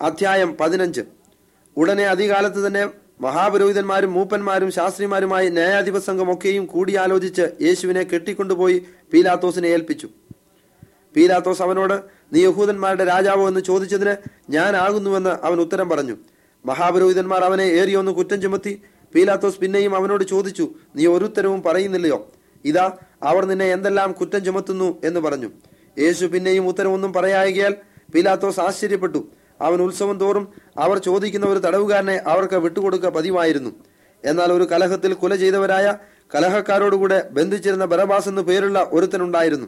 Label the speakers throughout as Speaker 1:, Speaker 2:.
Speaker 1: അധ്യായം പതിനഞ്ച് ഉടനെ അധികാലത്ത് തന്നെ മഹാപുരോഹിതന്മാരും മൂപ്പന്മാരും ശാസ്ത്രിമാരുമായി ന്യായാധിപ സംഘമൊക്കെയും കൂടിയാലോചിച്ച് യേശുവിനെ കെട്ടിക്കൊണ്ടുപോയി പീലാത്തോസിനെ ഏൽപ്പിച്ചു പീലാത്തോസ് അവനോട് നീ യഹൂദന്മാരുടെ രാജാവോ എന്ന് ചോദിച്ചതിന് ഞാനാകുന്നുവെന്ന് അവൻ ഉത്തരം പറഞ്ഞു മഹാപുരോഹിതന്മാർ അവനെ ഏറിയൊന്ന് കുറ്റം ചുമത്തി പീലാത്തോസ് പിന്നെയും അവനോട് ചോദിച്ചു നീ ഒരുത്തരവും പറയുന്നില്ലയോ ഇതാ അവർ നിന്നെ എന്തെല്ലാം കുറ്റം ചുമത്തുന്നു എന്ന് പറഞ്ഞു യേശു പിന്നെയും ഉത്തരവൊന്നും പറയായകയാൽ പീലാത്തോസ് ആശ്ചര്യപ്പെട്ടു അവൻ ഉത്സവം തോറും അവർ ചോദിക്കുന്ന ഒരു തടവുകാരനെ അവർക്ക് വിട്ടുകൊടുക്കുക പതിവായിരുന്നു എന്നാൽ ഒരു കലഹത്തിൽ കൊല ചെയ്തവരായ കലഹക്കാരോടുകൂടെ ബന്ധിച്ചിരുന്ന ബറബാസ് എന്ന് പേരുള്ള ഒരുത്തനുണ്ടായിരുന്നു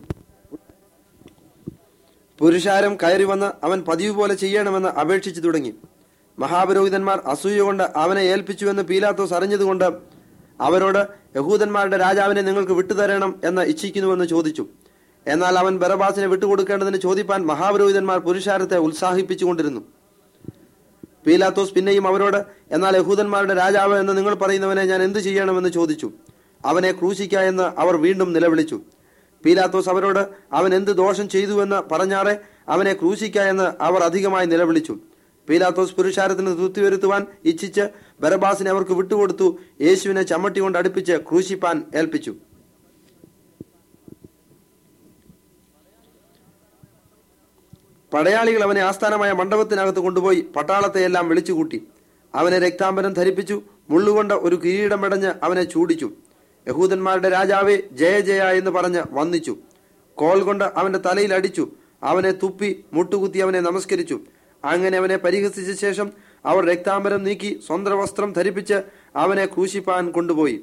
Speaker 1: പുരുഷാരം കയറി വന്ന് അവൻ പതിവ് പോലെ ചെയ്യണമെന്ന് അപേക്ഷിച്ചു തുടങ്ങി മഹാപുരോഹിതന്മാർ അസൂയ കൊണ്ട് അവനെ ഏൽപ്പിച്ചുവെന്ന് പീലാത്തോസ് അറിഞ്ഞതുകൊണ്ട് അവരോട് യഹൂദന്മാരുടെ രാജാവിനെ നിങ്ങൾക്ക് വിട്ടുതരണം എന്ന് ഇച്ഛിക്കുന്നുവെന്ന് ചോദിച്ചു എന്നാൽ അവൻ ബറബാസിനെ വിട്ടുകൊടുക്കേണ്ടതിന് ചോദിപ്പാൻ മഹാപുരോഹിതന്മാർ പുരുഷാരത്തെ ഉത്സാഹിപ്പിച്ചുകൊണ്ടിരുന്നു പീലാത്തോസ് പിന്നെയും അവരോട് എന്നാൽ യഹൂദന്മാരുടെ രാജാവ് എന്ന് നിങ്ങൾ പറയുന്നവനെ ഞാൻ എന്ത് ചെയ്യണമെന്ന് ചോദിച്ചു അവനെ ക്രൂശിക്ക എന്ന് അവർ വീണ്ടും നിലവിളിച്ചു പീലാത്തോസ് അവരോട് അവൻ എന്ത് ദോഷം ചെയ്തുവെന്ന് പറഞ്ഞാറെ അവനെ ക്രൂശിക്ക എന്ന് അവർ അധികമായി നിലവിളിച്ചു പീലാത്തോസ് പുരുഷാരത്തിന് തൃപ്തി വരുത്തുവാൻ ഇച്ഛിച്ച് ബറബാസിനെ അവർക്ക് വിട്ടുകൊടുത്തു യേശുവിനെ ചമ്മട്ടി കൊണ്ട് അടുപ്പിച്ച് ക്രൂശിപ്പാൻ ഏൽപ്പിച്ചു പടയാളികൾ അവനെ ആസ്ഥാനമായ മണ്ഡപത്തിനകത്ത് കൊണ്ടുപോയി പട്ടാളത്തെ എല്ലാം വിളിച്ചുകൂട്ടി അവനെ രക്താംബരം ധരിപ്പിച്ചു മുള്ളുകൊണ്ട് ഒരു കിരീടം മെടഞ്ഞ് അവനെ ചൂടിച്ചു യഹൂദന്മാരുടെ രാജാവേ ജയ ജയ എന്ന് പറഞ്ഞ് വന്നിച്ചു കോൽ കൊണ്ട് അവന്റെ തലയിൽ അടിച്ചു അവനെ തുപ്പി മുട്ടുകുത്തി അവനെ നമസ്കരിച്ചു അങ്ങനെ അവനെ പരിഹസിച്ച ശേഷം അവർ രക്താംബരം നീക്കി സ്വന്തം വസ്ത്രം ധരിപ്പിച്ച് അവനെ ക്രൂശിപ്പാൻ കൊണ്ടുപോയി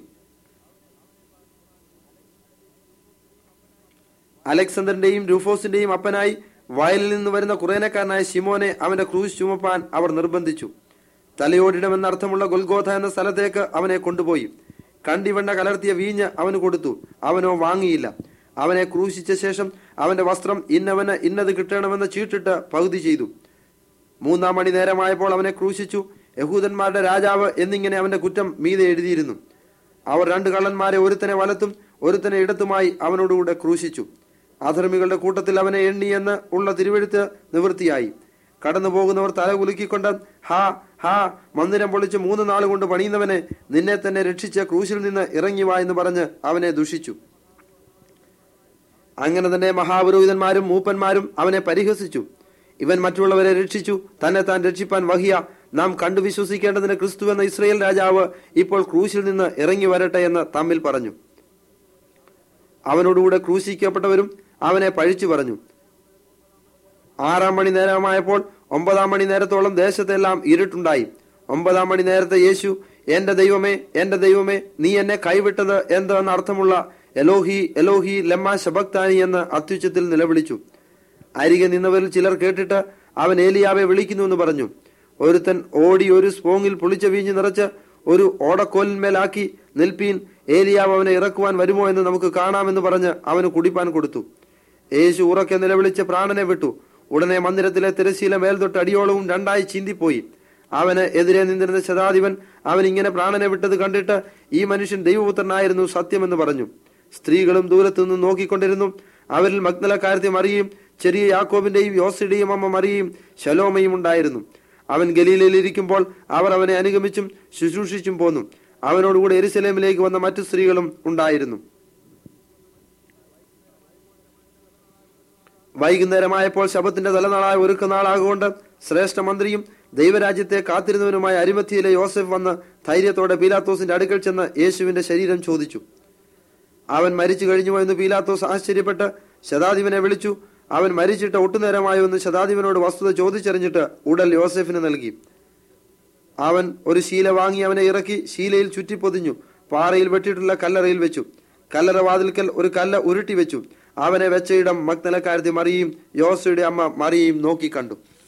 Speaker 1: അലക്സാണ്ടറിന്റെയും രൂഫോസിന്റെയും അപ്പനായി വയലിൽ നിന്ന് വരുന്ന കുറേനക്കാരനായ ശിമോനെ അവന്റെ ക്രൂശ് ചുമപ്പാൻ അവർ നിർബന്ധിച്ചു തലയോടിടമെന്ന അർത്ഥമുള്ള ഗൊൽഗോഥ എന്ന സ്ഥലത്തേക്ക് അവനെ കൊണ്ടുപോയി കണ്ടിവെണ്ണ കലർത്തിയ വീഞ്ഞ് അവന് കൊടുത്തു അവനോ വാങ്ങിയില്ല അവനെ ക്രൂശിച്ച ശേഷം അവന്റെ വസ്ത്രം ഇന്നവന് ഇന്നത് കിട്ടണമെന്ന് ചീട്ടിട്ട് പകുതി ചെയ്തു മൂന്നാം മണി നേരമായപ്പോൾ അവനെ ക്രൂശിച്ചു യഹൂദന്മാരുടെ രാജാവ് എന്നിങ്ങനെ അവന്റെ കുറ്റം മീതെ എഴുതിയിരുന്നു അവർ രണ്ട് കള്ളന്മാരെ ഒരുത്തനെ വലത്തും ഒരുത്തനെ ഇടത്തുമായി അവനോടുകൂടെ ക്രൂശിച്ചു അധർമ്മികളുടെ കൂട്ടത്തിൽ അവനെ എണ്ണിയെന്ന് ഉള്ള തിരുവെഴുത്ത് നിവൃത്തിയായി കടന്നു പോകുന്നവർ തല കുലുക്കിക്കൊണ്ട് ഹാ ഹാ മന്ദിരം പൊളിച്ച് മൂന്ന് നാൾ കൊണ്ട് പണിയുന്നവനെ നിന്നെ തന്നെ രക്ഷിച്ച് ക്രൂശിൽ നിന്ന് ഇറങ്ങി വാ എന്ന് പറഞ്ഞ് അവനെ ദുഷിച്ചു അങ്ങനെ തന്നെ മഹാപുരോഹിതന്മാരും മൂപ്പന്മാരും അവനെ പരിഹസിച്ചു ഇവൻ മറ്റുള്ളവരെ രക്ഷിച്ചു തന്നെ താൻ രക്ഷിപ്പാൻ വഹിയ നാം കണ്ടു വിശ്വസിക്കേണ്ടതിന് ക്രിസ്തു എന്ന ഇസ്രയേൽ രാജാവ് ഇപ്പോൾ ക്രൂശിൽ നിന്ന് ഇറങ്ങി വരട്ടെ എന്ന് തമ്മിൽ പറഞ്ഞു അവനോടുകൂടെ ക്രൂശിക്കപ്പെട്ടവരും അവനെ പഴിച്ചു പറഞ്ഞു ആറാം മണി നേരമായപ്പോൾ ഒമ്പതാം മണി നേരത്തോളം ദേശത്തെല്ലാം ഇരുട്ടുണ്ടായി ഒമ്പതാം മണി നേരത്തെ യേശു എന്റെ ദൈവമേ എന്റെ ദൈവമേ നീ എന്നെ കൈവിട്ടത് എന്തെന്ന് അർത്ഥമുള്ള എലോഹി എലോഹി ലമ്മ ശബക്താനി എന്ന് അത്യുച്ചത്തിൽ നിലവിളിച്ചു അരികെ നിന്നവരിൽ ചിലർ കേട്ടിട്ട് അവൻ ഏലിയാവെ വിളിക്കുന്നു എന്ന് പറഞ്ഞു ഒരുത്തൻ ഓടി ഒരു സ്പോങ്ങിൽ പുളിച്ച വീഞ്ഞ് നിറച്ച് ഒരു ഓടക്കോലിന്മേലാക്കി നിൽപ്പീൻ ഏലിയാവ് അവനെ ഇറക്കുവാൻ വരുമോ എന്ന് നമുക്ക് കാണാമെന്ന് പറഞ്ഞ് അവന് കുടിപ്പാൻ കൊടുത്തു യേശു ഉറക്കെ നിലവിളിച്ച് പ്രാണനെ വിട്ടു ഉടനെ മന്ദിരത്തിലെ തിരശീല മേൽതൊട്ട് അടിയോളവും രണ്ടായി ചീന്തിപ്പോയി അവന് എതിരെ നിന്നിരുന്ന ശതാധിപൻ അവൻ ഇങ്ങനെ പ്രാണനെ വിട്ടത് കണ്ടിട്ട് ഈ മനുഷ്യൻ ദൈവപുത്രനായിരുന്നു സത്യമെന്ന് പറഞ്ഞു സ്ത്രീകളും ദൂരത്തു നിന്ന് നോക്കിക്കൊണ്ടിരുന്നു അവരിൽ മഗ്നലക്കാരത്തെ മറിയും ചെറിയ യാക്കോബിന്റെയും യോസിയുടെയും അമ്മ മറിയും ശലോമയും ഉണ്ടായിരുന്നു അവൻ ഗലീലയിൽ ഇരിക്കുമ്പോൾ അവർ അവനെ അനുഗമിച്ചും ശുശ്രൂഷിച്ചും പോന്നു അവനോടുകൂടെ എരുസലേമിലേക്ക് വന്ന മറ്റു സ്ത്രീകളും ഉണ്ടായിരുന്നു വൈകുന്നേരമായപ്പോൾ ശബത്തിന്റെ തലനാളായ ഒരുക്ക നാളാകൊണ്ട് ശ്രേഷ്ഠ മന്ത്രിയും ദൈവരാജ്യത്തെ കാത്തിരുന്നവനുമായ അരിമത്തിയിലെ യോസഫ് വന്ന് ധൈര്യത്തോടെ പീലാത്തോസിന്റെ അടുക്കൽ ചെന്ന് യേശുവിന്റെ ശരീരം ചോദിച്ചു അവൻ മരിച്ചു കഴിഞ്ഞു എന്ന് പീലാത്തോസ് ആശ്ചര്യപ്പെട്ട് ശതാധിപനെ വിളിച്ചു അവൻ മരിച്ചിട്ട് ഒട്ടുനേരമായോ എന്ന് ശതാധിപനോട് വസ്തുത ചോദിച്ചറിഞ്ഞിട്ട് ഉടൽ യോസഫിന് നൽകി അവൻ ഒരു ശീല വാങ്ങി അവനെ ഇറക്കി ശീലയിൽ ചുറ്റിപ്പൊതിഞ്ഞു പാറയിൽ വെട്ടിയിട്ടുള്ള കല്ലറയിൽ വെച്ചു കല്ലറ വാതിൽക്കൽ ഒരു കല്ല് ഉരുട്ടി വെച്ചു അവനെ വെച്ച ഇടം മഗ്നലക്കാരത്തി മറിയും യോസയുടെ അമ്മ മറിയും നോക്കി കണ്ടു